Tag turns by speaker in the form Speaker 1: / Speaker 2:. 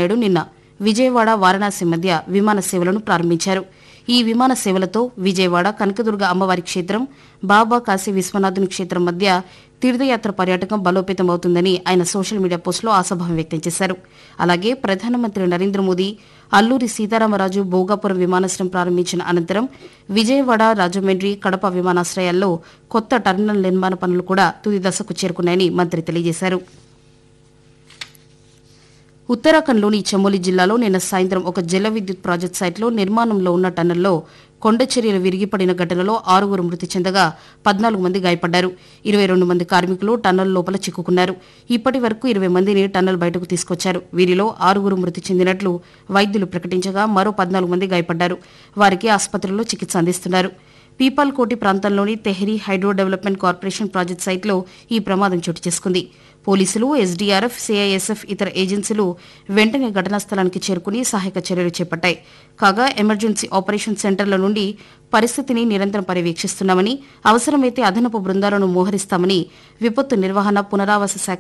Speaker 1: నాయుడు నిన్న విజయవాడ వారణాసి మధ్య విమాన సేవలను ప్రారంభించారు ఈ విమాన సేవలతో విజయవాడ కనకదుర్గ అమ్మవారి క్షేత్రం బాబా కాశీ విశ్వనాథుని క్షేత్రం మధ్య తీర్థయాత్ర పర్యాటకం బలోపేతం అవుతుందని ఆయన సోషల్ మీడియా పోస్టులో ఆశాభావం వ్యక్తం చేశారు అలాగే ప్రధానమంత్రి నరేంద్ర మోదీ అల్లూరి సీతారామరాజు భోగాపురం విమానాశ్రయం ప్రారంభించిన అనంతరం విజయవాడ రాజమండ్రి కడప విమానాశ్రయాల్లో కొత్త టెర్మినల్ నిర్మాణ పనులు కూడా తుది దశకు చేరుకున్నాయని మంత్రి తెలియజేశారు ఉత్తరాఖండ్లోని చమోలి జిల్లాలో నిన్న సాయంత్రం ఒక జల విద్యుత్ ప్రాజెక్టు సైట్లో నిర్మాణంలో ఉన్న టన్నెల్లో కొండ చర్యలు విరిగిపడిన ఘటనలో ఆరుగురు మృతి చెందగా పద్నాలుగు మంది గాయపడ్డారు ఇరవై రెండు మంది కార్మికులు టన్నెల్ లోపల చిక్కుకున్నారు ఇప్పటి వరకు ఇరవై మందిని టన్నెల్ బయటకు తీసుకొచ్చారు వీరిలో ఆరుగురు మృతి చెందినట్లు వైద్యులు ప్రకటించగా మరో పద్నాలుగు మంది గాయపడ్డారు వారికి ఆసుపత్రిలో చికిత్స అందిస్తున్నారు పీపాల్కోటి ప్రాంతంలోని Tehri hydro development corporation project సైట్లో ఈ ప్రమాదం చోటు చేసుకుంది పోలీసులు ఎస్డీఆర్ఎఫ్ సిఐఎస్ఎఫ్ ఇతర ఏజెన్సీలు వెంటనే ఘటనా స్థలానికి చేరుకుని సహాయక చర్యలు చేపట్టాయి కాగా ఎమర్జెన్సీ ఆపరేషన్ సెంటర్ల నుండి పరిస్థితిని నిరంతరం పర్యవేక్షిస్తున్నామని అవసరమైతే అదనపు బృందాలను మోహరిస్తామని విపత్తు నిర్వహణ పునరావాస శాఖ